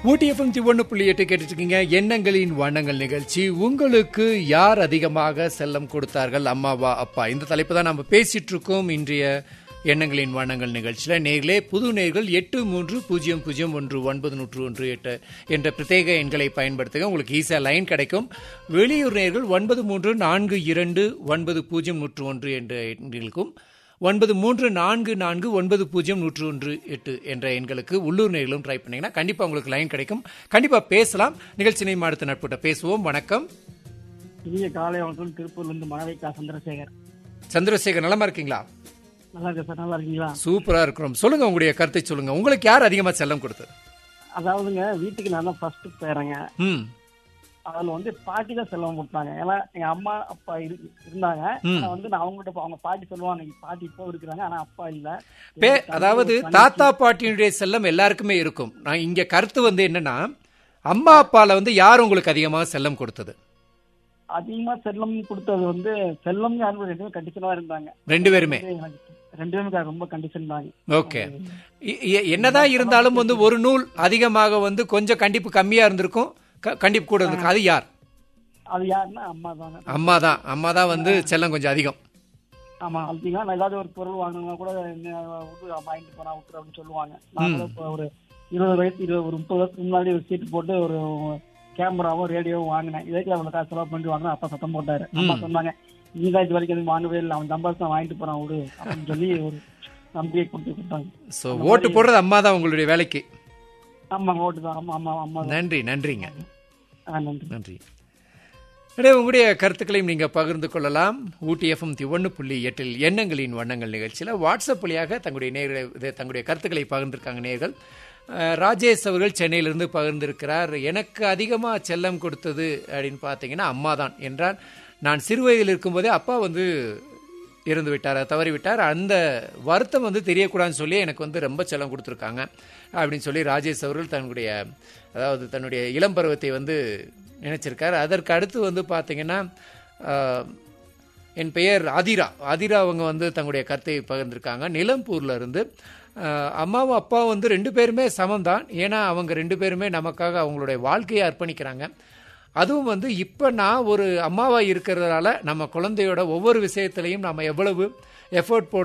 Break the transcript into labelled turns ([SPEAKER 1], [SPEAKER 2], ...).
[SPEAKER 1] ஊட்டி FM ஒன்று புள்ளி எட்டு கேட்டுட்டு இருக்கீங்க எண்ணங்களின் வண்ணங்கள் நிகழ்ச்சி உங்களுக்கு யார் அதிகமாக செல்லம் கொடுத்தார்கள் அம்மாவா அப்பா இந்த தலைப்பு தான் நம்ம பேசிட்டு இருக்கோம் இன்றைய எண்ணங்களின் வண்ணங்கள் நிகழ்ச்சியில நேர்களே புது நேர்கள் எட்டு மூன்று பூஜ்ஜியம் பூஜ்ஜியம் ஒன்று ஒன்பது நூற்று ஒன்று எட்டு என்ற பிரத்யேக எண்களை பயன்படுத்துங்க உங்களுக்கு ஈஸியாக லைன் கிடைக்கும் வெளியூர் நேர்கள் ஒன்பது மூன்று நான்கு இரண்டு ஒன்பது பூஜ்ஜியம் நூற்று ஒன்று என்ற எண்களுக்கும் ஒன்பது மூன்று நான்கு நான்கு ஒன்பது பூஜ்ஜியம் நூற்று ஒன்று எட்டு என்ற எண்களுக்கு உள்ளூர் நேர்களும் ட்ரை பண்ணீங்கன்னா கண்டிப்பா உங்களுக்கு லைன் கிடைக்கும் கண்டிப்பா பேசலாம் நிகழ்ச்சி நேம் அடுத்த நட்புட்ட பேசுவோம் வணக்கம்
[SPEAKER 2] இனிய காலை வணக்கம் திருப்பூர்ல இருந்து மனவைக்கா சந்திரசேகர்
[SPEAKER 1] சந்திரசேகர் நலமா இருக்கீங்களா
[SPEAKER 2] நல்லா இருக்கு சார் நல்லா இருக்கீங்களா
[SPEAKER 1] சூப்பரா இருக்கிறோம் சொல்லுங்க உங்களுடைய கருத்தை சொல்லுங்க உங்களுக்கு யார் அதிகமா செல்லம் கொடுத்தது
[SPEAKER 2] அதாவதுங்க வீட்டுக்கு நான் தான் ஃபர்ஸ்ட் பேரங்க
[SPEAKER 1] ம்
[SPEAKER 2] அதுல வந்து பாட்டி தான் செல்லம் கொடுத்தாங்க ஏன்னா எங்க அம்மா அப்பா இரு- இருந்தாங்க
[SPEAKER 1] ம்.
[SPEAKER 2] ஆனா வந்து நான் அவங்ககிட்ட போ- அவங்க பாட்டி சொல்லுவாங்க "இங்க பாட்டி இப்போ இருக்கிறாங்க ஆனா அப்பா இல்ல
[SPEAKER 1] பே
[SPEAKER 2] எனக்கு தம்பி,
[SPEAKER 1] அதாவது
[SPEAKER 2] தங்கச்சி.
[SPEAKER 1] தாத்தா பாட்டியினுடைய செல்லம் எல்லாருக்குமே இருக்கும் நான் இங்க கருத்து வந்து என்னன்னா அம்மா அப்பால வந்து யார் உங்களுக்கு அதிகமாக செல்லம் கொடுத்தது
[SPEAKER 2] அதிகமா செல்லம் கொடுத்தது வந்து செல்லம் யாரும் ரெண்டு பேரும் கண்டிஷனா இருந்தாங்க
[SPEAKER 1] ரெண்டு பேருமே
[SPEAKER 2] எனக்கு ரெண்டு பேருமே ரொம்ப கண்டிஷன் தாங்க
[SPEAKER 1] ஓகே இ- இ- என்னதான் இருந்தாலும் வந்து ஒரு நூல் அதிகமாக வந்து கொஞ்சம் கண்டிப்பு கம்மியா இருந்திருக்கும் க- கண்டிப்பு கூட இருந்திருக்கும் அது யார்
[SPEAKER 2] அது யாருன்னா அம்மா தாங்க
[SPEAKER 1] அம்மா தான் அம்மா தான் வந்து செல்லம் கொஞ்சம் அதிகம்
[SPEAKER 2] ஆமா அப்படிங்களா நான் ஏதாவது ஒரு பொருள் வாங்கினா கூட என்ன விட்டு வாங்கிட்டு போனா விட்டுரு அப்படின்னு சொல்லுவாங்க நான் கூட இப்போ ஒரு இருபது வயசு இருபது ஒரு முப்பது வருஷத்துக்கு முன்னாடி ஒரு சீட்டு போட்டு ஒரு கேமராவும் ரேடியோவும் வாங்கினேன் இதற்கு அவ்வளவு காசு செலவு பண்ணிட்டு வாங்கினா அப்பா சத்தம் போட்டாரு அம்மா சொன்னாங்க நீ தான் இது வரைக்கும் எதுவும் வாங்கவே இல்லை அவன் சம்பாதிச்சு வாங்கிட்டு போறான் விடு அப்படின்னு சொல்லி ஒரு நம்பிக்கை கொடுத்து கொடுத்தாங்க
[SPEAKER 1] ஸோ ஓட்டு போடுறது அம்மா தான் உங்களுடைய வேலைக்கு
[SPEAKER 2] ஆமாங்க ஓட்டு தான் ஆமா ஆமா அம்மா தான்
[SPEAKER 1] நன்றி நன்றிங்க
[SPEAKER 2] ஆ, நன்றி
[SPEAKER 1] நன்றி இடையே உங்களுடைய கருத்துக்களையும் நீங்க பகிர்ந்து கொள்ளலாம் ஊட்டி எஃப்எம் ஒன்று புள்ளி எட்டில் எண்ணங்களின் வண்ணங்கள் நிகழ்ச்சியில் வாட்ஸ்அப் வழியாக தங்களுடைய நேர்களை இது தங்களுடைய கருத்துக்களை பகிர்ந்திருக்காங்க நேர்கள் அஹ், ராஜேஷ் அவர்கள் சென்னையிலிருந்து பகிர்ந்திருக்கிறார் எனக்கு அதிகமாக செல்லம் கொடுத்தது அப்படின்னு பார்த்தீங்கன்னா அம்மா தான் என்றால் நான் சிறு வயதில் இருக்கும்போதே அப்பா வந்து இறந்து விட்டார் தவறி விட்டார் அந்த வருத்தம் வந்து தெரியக்கூடாதுன்னு சொல்லி எனக்கு வந்து ரொம்ப செல்லம் கொடுத்துருக்காங்க அப்படின்னு சொல்லி ராஜேஷ் அவர்கள் தன்னுடைய அதாவது தன்னுடைய இளம் பருவத்தை வந்து நினைச்சிருக்காரு அதற்கு அடுத்து வந்து பார்த்தீங்கன்னா ஆஹ், என் பெயர் அதிரா அதிரா அவங்க வந்து தங்களுடைய கருத்தை பகிர்ந்திருக்காங்க நிலம்பூர்ல இருந்து ஆஹ், அம்மாவும் அப்பாவும் வந்து ரெண்டு பேருமே சமம் தான் ஏன்னா அவங்க ரெண்டு பேருமே நமக்காக அவங்களுடைய வாழ்க்கையை அர்ப்பணிக்கிறாங்க அதுவும் வந்து இப்போ நான் ஒரு அம்மாவா இருக்கிறதுனால நம்ம குழந்தையோட ஒவ்வொரு விஷயத்திலையும் நம்ம எவ்வளவு எஃபோர்ட் போட்டு